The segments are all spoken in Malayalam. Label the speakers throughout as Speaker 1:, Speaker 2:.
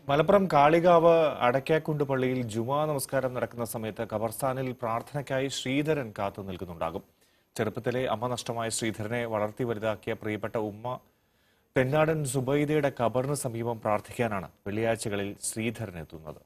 Speaker 1: മലപ്പുറം കാളികാവ് അടയ്ക്കാക്കുണ്ട് പള്ളിയിൽ ജുമാ നമസ്കാരം നടക്കുന്ന സമയത്ത് ഖബർസ്ഥാനിൽ പ്രാർത്ഥനയ്ക്കായി ശ്രീധരൻ കാത്തു നിൽക്കുന്നുണ്ടാകും ചെറുപ്പത്തിലെ അമ്മ നഷ്ടമായ ശ്രീധരനെ വളർത്തി വലുതാക്കിയ പ്രിയപ്പെട്ട ഉമ്മ പെണ്ണാടൻ സുബൈദയുടെ ഖബറിന് സമീപം പ്രാർത്ഥിക്കാനാണ് വെള്ളിയാഴ്ചകളിൽ ശ്രീധരൻ എത്തുന്നത്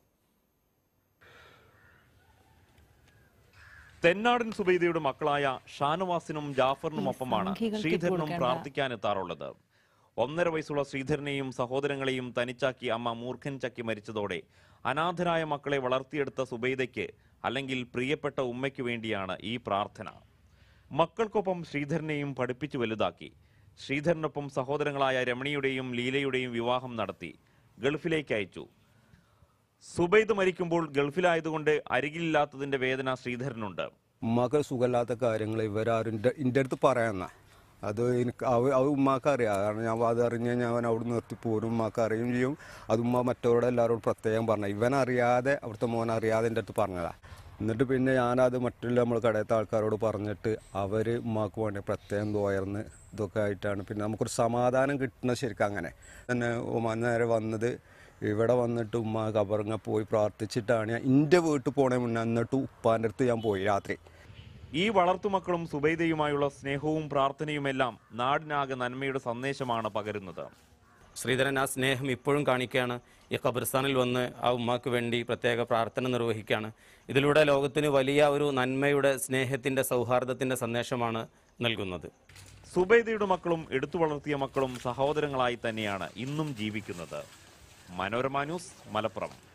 Speaker 2: തെന്നാടൻ സുബൈദയുടെ മക്കളായ ഷാനവാസിനും ജാഫറിനുമൊപ്പമാണ്
Speaker 3: സംഖ്യകൾ
Speaker 2: ശ്രീധരനും
Speaker 3: കിട്ടുകൊടുക്കേണ്ട.
Speaker 2: പ്രാർത്ഥിക്കാനെത്താറുള്ളത് ഒന്നര വയസ്സുള്ള ശ്രീധരനെയും സഹോദരങ്ങളെയും തനിച്ചാക്കി അമ്മ മൂർഖൻ ചക്കി മരിച്ചതോടെ അനാഥരായ മക്കളെ വളർത്തിയെടുത്ത സുബൈദയ്ക്ക് അല്ലെങ്കിൽ പ്രിയപ്പെട്ട ഉമ്മയ്ക്ക് വേണ്ടിയാണ് ഈ പ്രാർത്ഥന മക്കൾക്കൊപ്പം ശ്രീധരനെയും പഠിപ്പിച്ചു വലുതാക്കി ശ്രീധരനൊപ്പം സഹോദരങ്ങളായ രമണിയുടെയും ലീലയുടെയും വിവാഹം നടത്തി ഗൾഫിലേക്ക് അയച്ചു സുബൈദ് മരിക്കുമ്പോൾ ഗൾഫിലായതുകൊണ്ട് അരികിലില്ലാത്തതിന്റെ വേദന ശ്രീധരനുണ്ട്
Speaker 4: ഉമ്മാക്ക് സുഖമില്ലാത്ത കാര്യങ്ങൾ ഇവരാരും എൻ്റെ എൻ്റെ അടുത്ത് പറയാന്ന അത് എനിക്ക് അവ അത് ഉമ്മാക്ക് അറിയാം കാരണം ഞാൻ അത് അറിഞ്ഞ് ഞാൻ അവൻ അവിടെ നിർത്തി പോരും ഉമ്മാക്ക് അറിയുകയും ചെയ്യും അത് ഉമ്മ മറ്റവരോട് എല്ലാവരോടും പ്രത്യേകം പറഞ്ഞു ഇവൻ അറിയാതെ അവിടുത്തെ മോൻ അറിയാതെ എൻ്റെ അടുത്ത് പറഞ്ഞതാ എന്നിട്ട് പിന്നെ ഞാനത് മറ്റുള്ള നമ്മൾ കടയത്തെ ആൾക്കാരോട് പറഞ്ഞിട്ട് അവർ ഉമ്മാക്ക് വേണ്ടി പ്രത്യേകം തോയർന്ന് ഇതൊക്കെ ആയിട്ടാണ് പിന്നെ നമുക്കൊരു സമാധാനം കിട്ടുന്നത് ശരിക്കും അങ്ങനെ തന്നെ ഉമ്മ നേരെ വന്നത് ഇവിടെ വന്നിട്ട് ഉമ്മ കബറങ്ങ പോയി പ്രാർത്ഥിച്ചിട്ടാണ് ഞാൻ എൻ്റെ വീട്ടിൽ പോണേ മുന്നേ എന്നിട്ട് ഉപ്പാൻ്റെ അടുത്ത് ഞാൻ പോയി രാത്രി
Speaker 2: ഈ വളർത്തുമക്കളും സുബൈദയുമായുള്ള സ്നേഹവും പ്രാർത്ഥനയുമെല്ലാം നാടിനാകെ നന്മയുടെ സന്ദേശമാണ് പകരുന്നത്
Speaker 5: ശ്രീധരൻ ആ സ്നേഹം ഇപ്പോഴും കാണിക്കുകയാണ് ഈ ഖബർസ്ഥാനിൽ വന്ന് ആ ഉമ്മാക്ക് വേണ്ടി പ്രത്യേക പ്രാർത്ഥന നിർവഹിക്കുകയാണ് ഇതിലൂടെ ലോകത്തിന് വലിയ ഒരു നന്മയുടെ സ്നേഹത്തിൻ്റെ സൗഹാർദ്ദത്തിൻ്റെ സന്ദേശമാണ് നൽകുന്നത്
Speaker 2: സുബൈദയുടെ മക്കളും എടുത്തു വളർത്തിയ മക്കളും സഹോദരങ്ങളായി തന്നെയാണ് ഇന്നും ജീവിക്കുന്നത് മനോരമ ന്യൂസ് മലപ്പുറം